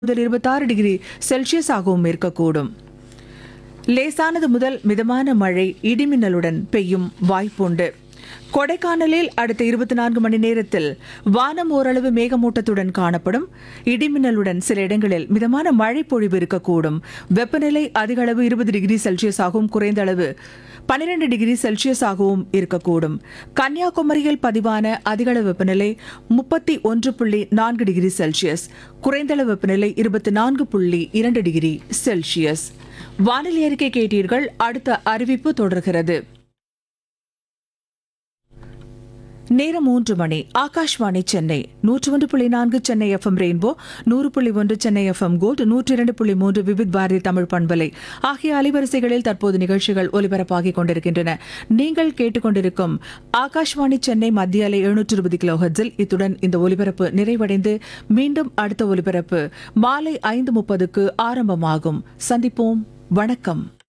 முதல் இருபத்தாறு degree Celsius ஆகவும் இருக்கக்கூடும் லேசானது முதல் மிதமான மழை இடிமின்னலுடன் பெய்யும் வாய்ப்புண்டு கொடைக்கானலில் அடுத்த இருபத்தி நான்கு மணி நேரத்தில் வானம் ஓரளவு மேகமூட்டத்துடன் காணப்படும் இடிமின்னலுடன் சில இடங்களில் மிதமான மழை பொழிவு இருக்கக்கூடும் வெப்பநிலை அதிக அளவு இருபது டிகிரி செல்சியஸ் ஆகவும் குறைந்த அளவு பனிரெண்டு டிகிரி செல்சியஸ் ஆகவும் இருக்கக்கூடும் கன்னியாகுமரியில் பதிவான அதிகளவு வெப்பநிலை முப்பத்தி ஒன்று புள்ளி நான்கு டிகிரி செல்சியஸ் குறைந்தளவு வெப்பநிலை இருபத்தி நான்கு புள்ளி இரண்டு டிகிரி செல்சியஸ் வானிலை அறிக்கை கேட்டீர்கள் அடுத்த அறிவிப்பு தொடர்கிறது நேரம் மூன்று மணி ஆகாஷ்வாணி சென்னை நூற்று ஒன்று புள்ளி நான்கு சென்னை எஃப்எம் ரெயின்போ நூறு புள்ளி ஒன்று சென்னை எஃப்எம் கோல்டு நூற்றி இரண்டு புள்ளி மூன்று விவித் பாரதி தமிழ் பண்பலை ஆகிய அலைவரிசைகளில் தற்போது நிகழ்ச்சிகள் ஒலிபரப்பாகிக் கொண்டிருக்கின்றன நீங்கள் கேட்டுக்கொண்டிருக்கும் ஆகாஷ்வாணி சென்னை மத்திய அலை எழுநூற்று இருபது கிலோ ஹெர்ட்ஸில் இத்துடன் இந்த ஒலிபரப்பு நிறைவடைந்து மீண்டும் அடுத்த ஒலிபரப்பு மாலை ஐந்து முப்பதுக்கு ஆரம்பமாகும் சந்திப்போம் வணக்கம்